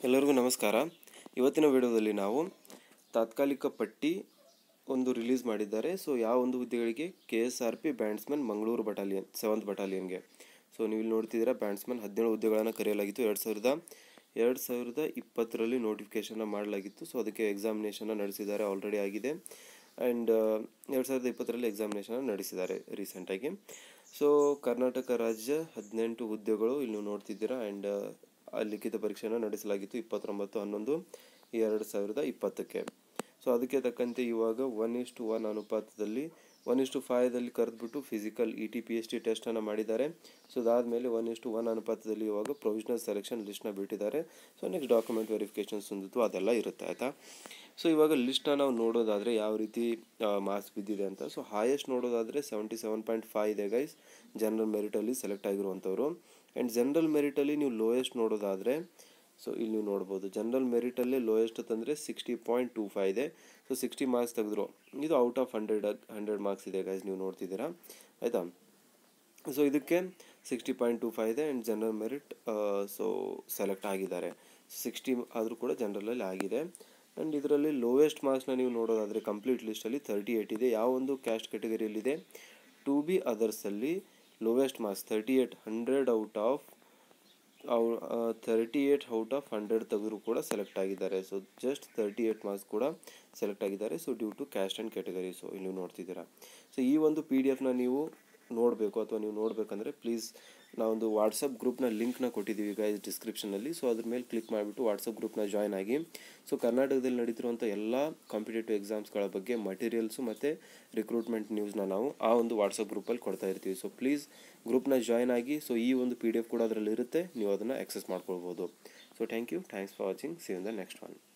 ಎಲ್ಲರಿಗೂ ನಮಸ್ಕಾರ ಇವತ್ತಿನ ವಿಡಿಯೋದಲ್ಲಿ ನಾವು ತಾತ್ಕಾಲಿಕ ಪಟ್ಟಿ ಒಂದು ರಿಲೀಸ್ ಮಾಡಿದ್ದಾರೆ ಸೊ ಯಾವ ಒಂದು ಹುದ್ದೆಗಳಿಗೆ K S R P bandsman Mangaluru battalion seventh ಬಟಾಲಿಯನ್ಗೆ ಸೊ ನೀವು ಇಲ್ಲಿ ನೋಡ್ತಿದ್ದೀರಾ ಬ್ಯಾಂಡ್ಸ್ಮನ್ ಹದಿನೇಳು ಹುದ್ದೆಗಳನ್ನು ಕರೆಯಲಾಗಿತ್ತು ಎರಡು ಸಾವಿರದ ಎರಡು ಸಾವಿರದ ಇಪ್ಪತ್ತರಲ್ಲಿ ನೋಟಿಫಿಕೇಷನ್ನ ಮಾಡಲಾಗಿತ್ತು ಸೊ ಅದಕ್ಕೆ ಎಕ್ಸಾಮಿನೇಷನ್ನ ನಡೆಸಿದ್ದಾರೆ ಆಲ್ರೆಡಿ ಆಗಿದೆ ಆ್ಯಂಡ್ ಎರಡು ಸಾವಿರದ ಇಪ್ಪತ್ತರಲ್ಲಿ ಎಕ್ಸಾಮಿನೇಷನ್ ನಡೆಸಿದ್ದಾರೆ ರೀಸೆಂಟಾಗಿ ಸೊ ಕರ್ನಾಟಕ ರಾಜ್ಯ ಹದಿನೆಂಟು ಹುದ್ದೆಗಳು ಇಲ್ಲಿ ನೀವು ನೋಡ್ತಿದ್ದೀರಾ ಆ್ಯಂಡ್ ಲಿಖಿತ ಪರೀಕ್ಷೆಯನ್ನು ನಡೆಸಲಾಗಿತ್ತು ಇಪ್ಪತ್ತೊಂಬತ್ತು ಹನ್ನೊಂದು ಎರಡು ಸಾವಿರದ ಇಪ್ಪತ್ತಕ್ಕೆ ಸೊ ಅದಕ್ಕೆ ತಕ್ಕಂತೆ ಇವಾಗ ಒನ್ ಇಷ್ಟು ಒನ್ ಅನುಪಾತದಲ್ಲಿ ಒನ್ ಇಷ್ಟು ಫೈವ್ದಲ್ಲಿ ಕರೆದ್ಬಿಟ್ಟು physical E T P S T ಟೆಸ್ಟನ್ನು ಮಾಡಿದ್ದಾರೆ ಸೊ ಅದಾದಮೇಲೆ ಒನ್ ಇಷ್ಟು ಒನ್ ಅನುಪಾತದಲ್ಲಿ ಇವಾಗ ಪ್ರೊವಿಷನಲ್ ಸೆಲೆಕ್ಷನ್ ಲಿಸ್ಟ್ನ ಬಿಟ್ಟಿದ್ದಾರೆ ಸೊ ನೆಕ್ಸ್ಟ್ ಡಾಕ್ಯುಮೆಂಟ್ ವೆರಿಫಿಕೇಷನ್ಸ್ ಒಂದಿತ್ತು ಅದೆಲ್ಲ ಇರುತ್ತೆ ಆಯಿತಾ ಸೊ ಇವಾಗ ಲಿಸ್ಟ್ನ ನಾವು ನೋಡೋದಾದರೆ ಯಾವ ರೀತಿ ಮಾರ್ಕ್ಸ್ ಬಿದ್ದಿದೆ ಅಂತ ಸೊ ಹಾಯೆಸ್ಟ್ ನೋಡೋದಾದರೆ ಸೆವೆಂಟಿ ಸೆವೆನ್ ಪಾಯಿಂಟ್ ಫೈವ್ ಇದೆ ಗೈಸ್ ಜನರಲ್ ಮೆರಿಟಲ್ಲಿ ಸೆಲೆಕ್ಟ್ ಆಗಿರುವಂಥವ್ರು ಆ್ಯಂಡ್ ಜನರಲ್ ಮೆರಿಟಲ್ಲಿ ನೀವು ಲೋಯೆಸ್ಟ್ ನೋಡೋದಾದರೆ ಸೊ ಇಲ್ಲಿ ನೀವು ನೋಡ್ಬೋದು ಜನರಲ್ ಮೆರಿಟಲ್ಲೇ ಲೋಯೆಸ್ಟ್ ತಂದರೆ ಸಿಕ್ಸ್ಟಿ ಪಾಯಿಂಟ್ ಟೂ ಫೈವ್ ಇದೆ ಸೊ ಸಿಕ್ಸ್ಟಿ ಮಾರ್ಕ್ಸ್ ತೆಗೆದ್ರು ಇದು out of hundred hundred marks ಇದೆ ಗೈಸ್ ನೀವು ನೋಡ್ತಿದ್ದೀರಾ ಆಯಿತಾ ಸೊ ಇದಕ್ಕೆ ಸಿಕ್ಸ್ಟಿ ಪಾಯಿಂಟ್ ಟೂ ಫೈವ್ ಇದೆ and general merit so select ಆಗಿದ್ದಾರೆ ಸಿಕ್ಸ್ಟಿ ಆದರೂ ಕೂಡ ಜನರಲಲ್ಲಿ ಆಗಿದೆ ಆ್ಯಂಡ್ ಇದರಲ್ಲಿ ಲೋಯೆಸ್ಟ್ ಮಾರ್ಕ್ಸ್ನ ನೀವು ನೋಡೋದಾದರೆ ಕಂಪ್ಲೀಟ್ ಲಿಸ್ಟಲ್ಲಿ ತರ್ಟಿ ಏಯ್ಟ್ ಇದೆ ಯಾವ ಒಂದು ಕ್ಯಾಸ್ಟ್ ಕೆಟಗರಿಯಲ್ಲಿದೆ ಟು ಬಿ ಅದರ್ಸಲ್ಲಿ lowest marks thirty eight hundred out of ಅವು thirty eight out of hundred ತೆಗೆದ್ರು ಕೂಡ ಸೆಲೆಕ್ಟ್ ಆಗಿದ್ದಾರೆ so just thirty eight marks ಕೂಡ ಸೆಲೆಕ್ಟ್ ಆಗಿದ್ದಾರೆ so due to caste and category so ಇಲ್ಲಿ ನೀವು ನೋಡ್ತಿದ್ದೀರಾ ಸೊ ಈ ಒಂದು ಪಿ ಡಿ ಎಫ್ನ ನೀವು ನೋಡಬೇಕು ಅಥವಾ ನೀವು ನೋಡಬೇಕಂದ್ರೆ ಪ್ಲೀಸ್ ನಾವೊಂದು ವಾಟ್ಸಪ್ ಗ್ರೂಪ್ನ ಲಿಂಕ್ನ ಕೊಟ್ಟಿದ್ದೀವಿ ಗೈಸ್ ಡಿಸ್ಕ್ರಿಪ್ಷನಲ್ಲಿ ಸೊ ಅದ್ರ ಮೇಲೆ ಕ್ಲಿಕ್ ಮಾಡಿಬಿಟ್ಟು ವಾಟ್ಸಪ್ ಗ್ರೂಪ್ನ ಜಾಯ್ನ್ ಆಗಿ ಸೊ ಕರ್ನಾಟಕದಲ್ಲಿ ನಡೀತಿರುವಂಥ ಎಲ್ಲ ಕಾಂಪಿಟೇಟಿವ್ ಎಕ್ಸಾಮ್ಸ್ಗಳ ಬಗ್ಗೆ ಮಟೀರಿಯಲ್ಸು ಮತ್ತು ರಿಕ್ರೂಟ್ಮೆಂಟ್ ನ್ಯೂಸ್ನ ನಾವು ಆ ಒಂದು ವಾಟ್ಸಪ್ ಗ್ರೂಪಲ್ಲಿ ಕೊಡ್ತಾ ಇರ್ತೀವಿ ಸೊ ಪ್ಲೀಸ್ ಗ್ರೂಪ್ನ ಜಾಯ್ನ್ ಆಗಿ ಸೊ ಈ ಒಂದು ಪಿ ಡಿ ಎಫ್ ಕೂಡ ಅದರಲ್ಲಿ ಇರುತ್ತೆ ನೀವು ಅದನ್ನು ಆಕ್ಸೆಸ್ ಮಾಡ್ಕೊಳ್ಬೋದು so thank you thanks for watching see in the next one